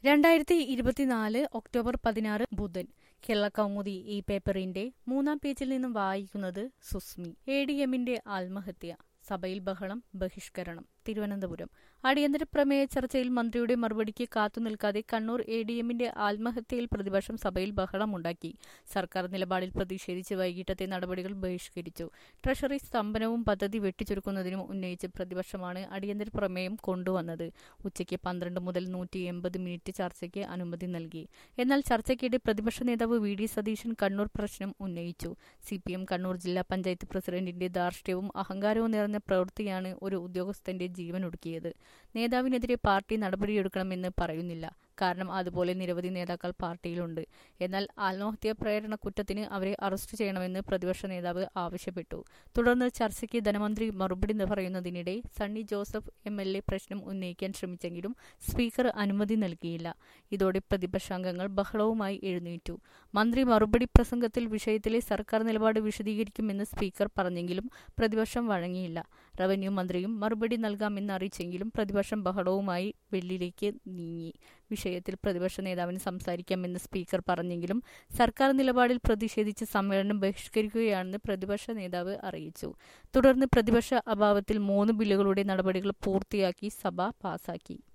രണ്ടായിരത്തി ഇരുപത്തിനാല് ഒക്ടോബർ പതിനാറ് ബുധൻ കേരള കൗമുദി ഈ പേപ്പറിന്റെ മൂന്നാം പേജിൽ നിന്നും വായിക്കുന്നത് സുസ്മി എ ഡി എമ്മിന്റെ ആത്മഹത്യ സഭയിൽ ബഹളം ബഹിഷ്കരണം തിരുവനന്തപുരം അടിയന്തര പ്രമേയ ചർച്ചയിൽ മന്ത്രിയുടെ മറുപടിക്ക് കാത്തുനിൽക്കാതെ കണ്ണൂർ എ ഡി എമ്മിന്റെ ആത്മഹത്യയിൽ പ്രതിപക്ഷം സഭയിൽ ബഹളമുണ്ടാക്കി സർക്കാർ നിലപാടിൽ പ്രതിഷേധിച്ച് വൈകിട്ടത്തെ നടപടികൾ ബഹിഷ്കരിച്ചു ട്രഷറി സ്തംഭനവും പദ്ധതി വെട്ടിച്ചുരുക്കുന്നതിനും ഉന്നയിച്ച് പ്രതിപക്ഷമാണ് അടിയന്തര പ്രമേയം കൊണ്ടുവന്നത് ഉച്ചയ്ക്ക് പന്ത്രണ്ട് മുതൽ നൂറ്റി എൺപത് മിനിറ്റ് ചർച്ചയ്ക്ക് അനുമതി നൽകി എന്നാൽ ചർച്ചയ്ക്കിടെ പ്രതിപക്ഷ നേതാവ് വി ഡി സതീശൻ കണ്ണൂർ പ്രശ്നം ഉന്നയിച്ചു സി പി എം കണ്ണൂർ ജില്ലാ പഞ്ചായത്ത് പ്രസിഡന്റിന്റെ ധാർഷ്ട്യവും അഹങ്കാരവും നിറഞ്ഞ പ്രവൃത്തിയാണ് ഒരു ഉദ്യോഗസ്ഥന്റെ ജീവനൊടുക്കിയത് നേതാവിനെതിരെ പാർട്ടി നടപടിയെടുക്കണമെന്ന് പറയുന്നില്ല കാരണം അതുപോലെ നിരവധി നേതാക്കൾ പാർട്ടിയിലുണ്ട് എന്നാൽ ആത്മഹത്യാ പ്രേരണ കുറ്റത്തിന് അവരെ അറസ്റ്റ് ചെയ്യണമെന്ന് പ്രതിപക്ഷ നേതാവ് ആവശ്യപ്പെട്ടു തുടർന്ന് ചർച്ചയ്ക്ക് ധനമന്ത്രി മറുപടി പറയുന്നതിനിടെ Sunny Joseph M L A പ്രശ്നം ഉന്നയിക്കാൻ ശ്രമിച്ചെങ്കിലും സ്പീക്കർ അനുമതി നൽകിയില്ല ഇതോടെ പ്രതിപക്ഷാംഗങ്ങൾ ബഹളവുമായി എഴുന്നേറ്റു മന്ത്രി മറുപടി പ്രസംഗത്തിൽ വിഷയത്തിലെ സർക്കാർ നിലപാട് വിശദീകരിക്കുമെന്ന് സ്പീക്കർ പറഞ്ഞെങ്കിലും പ്രതിപക്ഷം വഴങ്ങിയില്ല റവന്യൂ മന്ത്രിയും മറുപടി നൽകാമെന്ന് അറിയിച്ചെങ്കിലും പ്രതിപക്ഷം ബഹളവുമായി വെള്ളിലേക്ക് നീങ്ങി വിഷയത്തിൽ പ്രതിപക്ഷ നേതാവിന് സംസാരിക്കാമെന്ന് സ്പീക്കർ പറഞ്ഞെങ്കിലും സർക്കാർ നിലപാടിൽ പ്രതിഷേധിച്ച് സമ്മേളനം ബഹിഷ്കരിക്കുകയാണെന്ന് പ്രതിപക്ഷ നേതാവ് അറിയിച്ചു തുടർന്ന് പ്രതിപക്ഷ അഭാവത്തിൽ മൂന്ന് ബില്ലുകളുടെ നടപടികൾ പൂർത്തിയാക്കി സഭ പാസാക്കി